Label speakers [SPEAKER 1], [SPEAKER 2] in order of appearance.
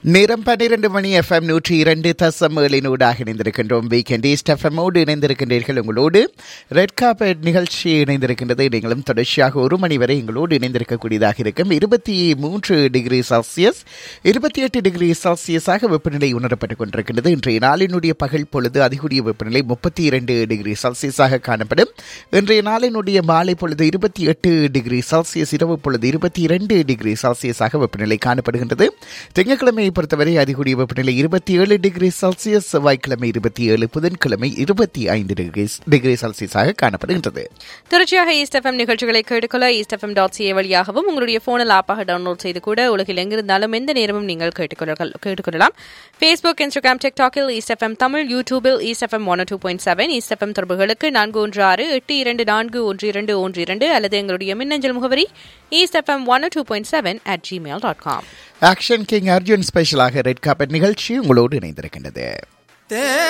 [SPEAKER 1] நேரம் பன்னிரண்டு மணி எஃப்எம் நூற்றி இரண்டு தசம் ஏழினூடாக இணைந்திருக்கின்றோம் வீக்கெண்ட் ஈஸ்ட் எஃப்எம்மோடு இணைந்திருக்கின்றீர்கள் உங்களோடு ரெட் கார்பெட் நிகழ்ச்சி இணைந்திருக்கின்றது நீங்களும் தொடர்ச்சியாக ஒரு மணி வரை எங்களோடு இணைந்திருக்கக்கூடியதாக இருக்கும் இருபத்தி மூன்று டிகிரி செல்சியஸ் இருபத்தி எட்டு டிகிரி செல்சியஸாக வெப்பநிலை உணரப்பட்டுக் கொண்டிருக்கின்றது இன்றைய நாளினுடைய பகல் பொழுது அதிகூடிய வெப்பநிலை முப்பத்தி இரண்டு டிகிரி செல்சியஸாக காணப்படும் இன்றைய நாளினுடைய மாலை பொழுது இருபத்தி எட்டு டிகிரி செல்சியஸ் இரவு பொழுது இருபத்தி இரண்டு டிகிரி செல்சியஸாக வெப்பநிலை காணப்படுகின்றது திங்கட்கிழமையை பொறுத்தவரை அதிகூடிய வெப்பநிலை இருபத்தி ஏழு டிகிரி செல்சியஸ் செவ்வாய்க்கிழமை இருபத்தி ஏழு புதன்கிழமை இருபத்தி ஐந்து டிகிரி டிகிரி செல்சியஸாக காணப்படுகின்றது
[SPEAKER 2] தொடர்ச்சியாக ஈஸ்ட் எஃப்எம் நிகழ்ச்சிகளை கேட்டுக்கொள்ள ஈஸ்ட் எஃப்எம் டாட் சிஏ வழியாகவும் உங்களுடைய போனில் ஆப்பாக டவுன்லோட் செய்து கூட உலகில் எங்கிருந்தாலும் எந்த நேரமும் நீங்கள் கேட்டுக்கொள்ள கேட்டுக்கொள்ளலாம் ஃபேஸ்புக் இன்ஸ்டாகிராம் டிக்டாக்கில் ஈஸ்ட் எஃப்எம் தமிழ் யூடியூபில் east FM one two point seven east FM தொடர்புகளுக்கு நான்கு ஒன்று ஆறு எட்டு இரண்டு நான்கு ஒன்று இரண்டு ஒன்று இரண்டு அல்லது எங்களுடைய மின்னஞ்சல் முகவரி east FM one two point seven at Gmail dot com
[SPEAKER 1] action king Arjun ஸ்பெஷலாக ரெட் கார்பெட் நிகழ்ச்சி உங்களோடு இணைந்திருக்கின்றது